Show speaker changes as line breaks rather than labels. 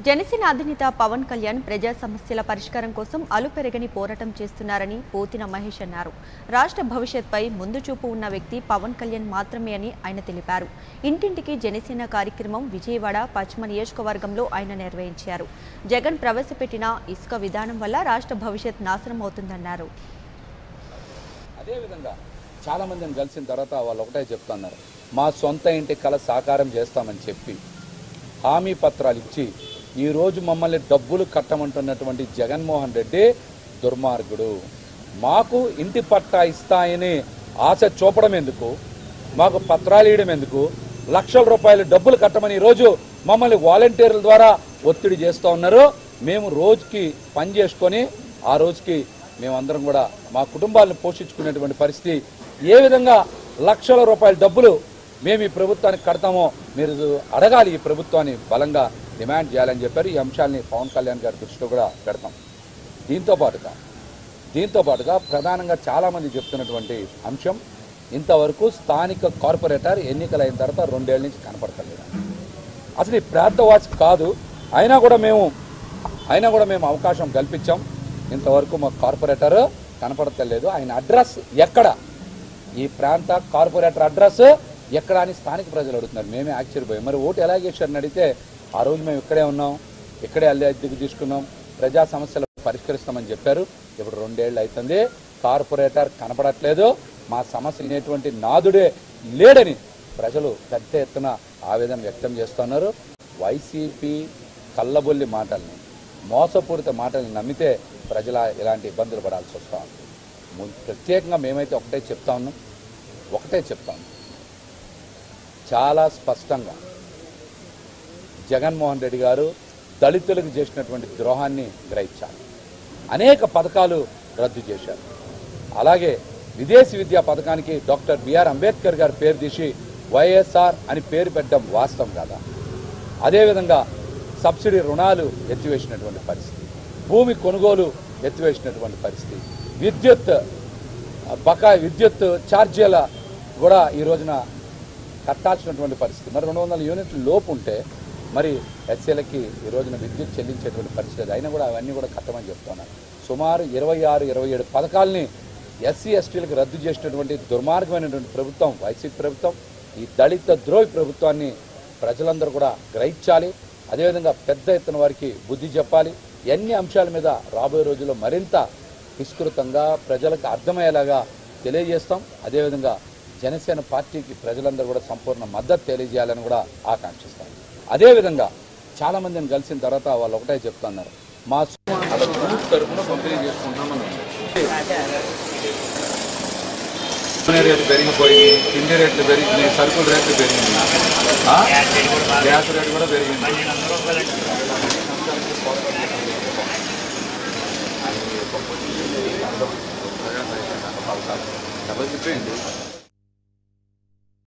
జనసేన అధినేత పవన్ కళ్యాణ్ ప్రజా సమస్యల పరిష్కారం కోసం అలుపెరగని పోరాటం చేస్తున్నారని పోతిన మహేష్ అన్నారు రాష్ట్ర భవిష్యత్పై ముందు చూపు ఉన్న వ్యక్తి పవన్ కళ్యాణ్ మాత్రమే అని ఆయన తెలిపారు ఇంటింటికి జనసేన కార్యక్రమం విజయవాడ పశ్చిమ నియోజకవర్గంలో ఆయన నిర్వహించారు జగన్ ప్రవేశపెట్టిన ఇసుక విధానం వల్ల రాష్ట్ర భవిష్యత్ నాశనం అవుతుందన్నారు
అదేవిధంగా చాలా మందిని కలిసిన తర్వాత వాళ్ళు ఒకటే చెప్తున్నారు మా సొంత ఇంటి కళ సాకారం చేస్తామని చెప్పి హామీ పత్రాలు ఇచ్చి ఈరోజు మమ్మల్ని డబ్బులు కట్టమంటున్నటువంటి జగన్మోహన్ రెడ్డి దుర్మార్గుడు మాకు ఇంటి పట్టా ఇస్తాయని ఆశ చూపడం ఎందుకు మాకు పత్రాలు ఇవ్వడం ఎందుకు లక్షల రూపాయలు డబ్బులు కట్టమని ఈరోజు మమ్మల్ని వాలంటీర్ల ద్వారా ఒత్తిడి చేస్తూ ఉన్నారు మేము రోజుకి పని చేసుకొని ఆ రోజుకి మేమందరం కూడా మా కుటుంబాలను పోషించుకునేటువంటి పరిస్థితి ఏ విధంగా లక్షల రూపాయల డబ్బులు మేము ఈ ప్రభుత్వానికి కడతామో మీరు అడగాలి ఈ ప్రభుత్వాన్ని బలంగా డిమాండ్ చేయాలని చెప్పారు ఈ అంశాలని పవన్ కళ్యాణ్ గారి దృష్టిలో కూడా పెడతాం దీంతో పాటుగా దీంతో పాటుగా ప్రధానంగా చాలామంది చెప్తున్నటువంటి అంశం ఇంతవరకు స్థానిక కార్పొరేటర్ ఎన్నికలైన తర్వాత రెండేళ్ల నుంచి కనపడతలేదు అసలు ఈ ప్రాంత వాచ్ కాదు అయినా కూడా మేము అయినా కూడా మేము అవకాశం కల్పించాం ఇంతవరకు మా కార్పొరేటర్ కనపడతలేదు ఆయన అడ్రస్ ఎక్కడ ఈ ప్రాంత కార్పొరేటర్ అడ్రస్ ఎక్కడ అని స్థానిక ప్రజలు అడుగుతున్నారు మేమే ఆశ్చర్యపోయాం మరి ఓటు ఎలా చేశారని అడిగితే ఆ రోజు మేము ఇక్కడే ఉన్నాం ఇక్కడే అల్లే అద్దెకు తీసుకున్నాం ప్రజా సమస్యలు పరిష్కరిస్తామని చెప్పారు ఇప్పుడు రెండేళ్ళు అవుతుంది కార్పొరేటర్ కనపడట్లేదు మా సమస్య అనేటువంటి నాదుడే లేడని ప్రజలు పెద్ద ఎత్తున ఆవేదన వ్యక్తం చేస్తున్నారు వైసీపీ కళ్ళబొల్లి మాటల్ని మోసపూరిత మాటల్ని నమ్మితే ప్రజల ఇలాంటి ఇబ్బందులు పడాల్సి వస్తూ ఉంది ము- ప్రత్యేకంగా మేమైతే ఒకటే చెప్తా ఉన్నాం ఒకటే చెప్తాం చాలా స్పష్టంగా జగన్మోహన్ రెడ్డి గారు దళితులకు చేసినటువంటి ద్రోహాన్ని గ్రహించాలి అనేక పథకాలు రద్దు చేశారు అలాగే విదేశీ విద్యా పథకానికి డాక్టర్ బిఆర్ అంబేద్కర్ గారి పేరు తీసి వైఎస్ఆర్ అని పేరు పెట్టడం వాస్తవం కాదా అదేవిధంగా సబ్సిడీ రుణాలు ఎత్తివేసినటువంటి పరిస్థితి భూమి కొనుగోలు ఎత్తివేసినటువంటి పరిస్థితి విద్యుత్ బకాయి విద్యుత్ ఛార్జీల కూడా ఈ రోజున కట్టాల్సినటువంటి పరిస్థితి మరి రెండు వందల యూనిట్ల లోపు ఉంటే మరి ఎస్సీలకి ఈ రోజున విద్యుత్ చెల్లించేటువంటి పరిస్థితి లేదు. అయినా కూడా అవన్నీ కూడా కట్టమని చెప్తున్నారు సుమారు ఇరవై ఆరు ఇరవై ఏడు పథకాలని ఎస్సీ ఎస్టీలకు రద్దు చేసినటువంటి దుర్మార్గమైనటువంటి ప్రభుత్వం వైసీపీ ప్రభుత్వం ఈ దళిత ద్రోహి ప్రభుత్వాన్ని ప్రజలందరూ కూడా గ్రహించాలి అదేవిధంగా పెద్ద ఎత్తున వారికి బుద్ధి చెప్పాలి ఎన్ని అంశాల మీద రాబోయే రోజుల్లో మరింత విస్తృతంగా ప్రజలకు అర్థమయ్యేలాగా తెలియజేస్తాం అదేవిధంగా జనసేన పార్టీకి ప్రజలందరూ కూడా సంపూర్ణ మద్దతు తెలియజేయాలని కూడా ఆకాంక్షిస్తాం అదేవిధంగా చాలా మందిని కలిసిన తర్వాత వాళ్ళు ఒకటే చెప్తున్నారు మా గ్రూప్ తరఫున పంపిణీ చేసుకుంటున్నామని నూనె రేట్లు పెరిగిపోయి తిండి రేట్లు పెరిగినాయి సరుకుల రేట్లు పెరిగింది ఆ? గ్యాస్ రేట్ కూడా పెరిగింది డబ్బులు చెప్పేయండి